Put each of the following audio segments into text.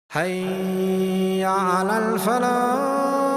حي على الفلاح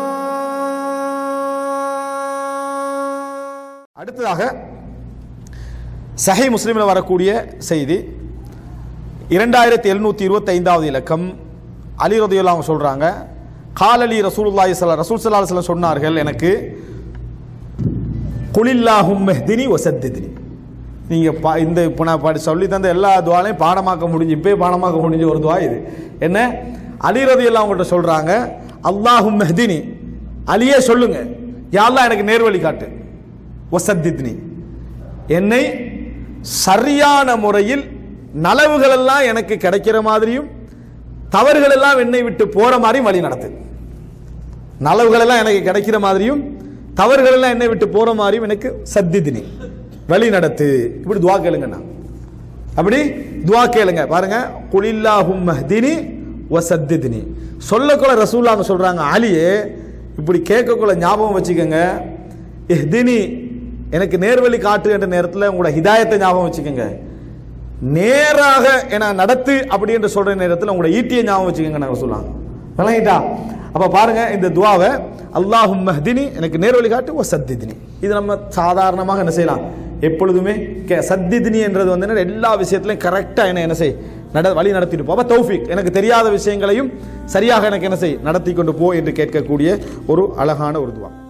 அடுத்ததாக சஹி முஸ்லீமில் வரக்கூடிய செய்தி இரண்டாயிரத்தி எழுநூற்றி இருபத்தைந்தாவது இலக்கம் அலி ரதியுல்லா அவங்க சொல்கிறாங்க காலலி ரசூலுல்லாஹி சல்லா ரசூல் சல்லா அலுவலம் சொன்னார்கள் எனக்கு குலில்லாஹும் மெஹ்தினி ஒசத்திதினி நீங்கள் பா இந்த இப்போ நான் படி சொல்லி தந்த எல்லா துவாலையும் பாடமாக்க முடிஞ்சு இப்போயே பாடமாக்க முடிஞ்ச ஒரு துவா இது என்ன அலி ரதியுல்லா அவங்கள்ட்ட சொல்கிறாங்க அல்லாஹும் மெஹ்தினி அலியே சொல்லுங்க யாரெல்லாம் எனக்கு நேர்வழி காட்டு ஒசத்தித்னி என்னை சரியான முறையில் நலவுகள் எல்லாம் எனக்கு கிடைக்கிற மாதிரியும் தவறுகள் எல்லாம் என்னை விட்டு போற மாதிரியும் வழி நடத்து நலவுகள் எல்லாம் எனக்கு கிடைக்கிற மாதிரியும் தவறுகள் எல்லாம் என்னை விட்டு போற மாதிரியும் எனக்கு சத்திதினி வழி நடத்து இப்படி துவா கேளுங்கண்ணா அப்படி துவா கேளுங்க பாருங்க குலில்லாஹும் மஹ்தினி வசத்திதினி சொல்லக்குள்ள ரசூல்லான்னு சொல்றாங்க அலியே இப்படி கேட்கக்குள்ள ஞாபகம் வச்சுக்கோங்க இஹ்தினி எனக்கு நேர்வழி காட்டு என்ற நேரத்தில் உங்களோட ஹிதாயத்தை ஞாபகம் வச்சுக்கோங்க நேராக என நடத்து அப்படி என்று சொல்ற நேரத்தில் உங்களோட ஈட்டியை ஞாபகம் வச்சுக்கோங்க நாங்கள் சொல்லலாம் விளங்கிட்டா அப்ப பாருங்க இந்த துவாவை அல்லாஹும் மஹ்தினி எனக்கு நேர்வழி காட்டு ஓ சத்திதினி இது நம்ம சாதாரணமாக என்ன செய்யலாம் எப்பொழுதுமே கே- சத்திதினி என்றது வந்து என்ன, எல்லா விஷயத்திலையும் கரெக்டாக என்ன என்ன செய் நட வழி நடத்திட்டு போ அப்ப தௌஃபிக் எனக்கு தெரியாத விஷயங்களையும் சரியாக எனக்கு என்ன செய் நடத்தி கொண்டு போ என்று கேட்கக்கூடிய ஒரு அழகான ஒரு துவா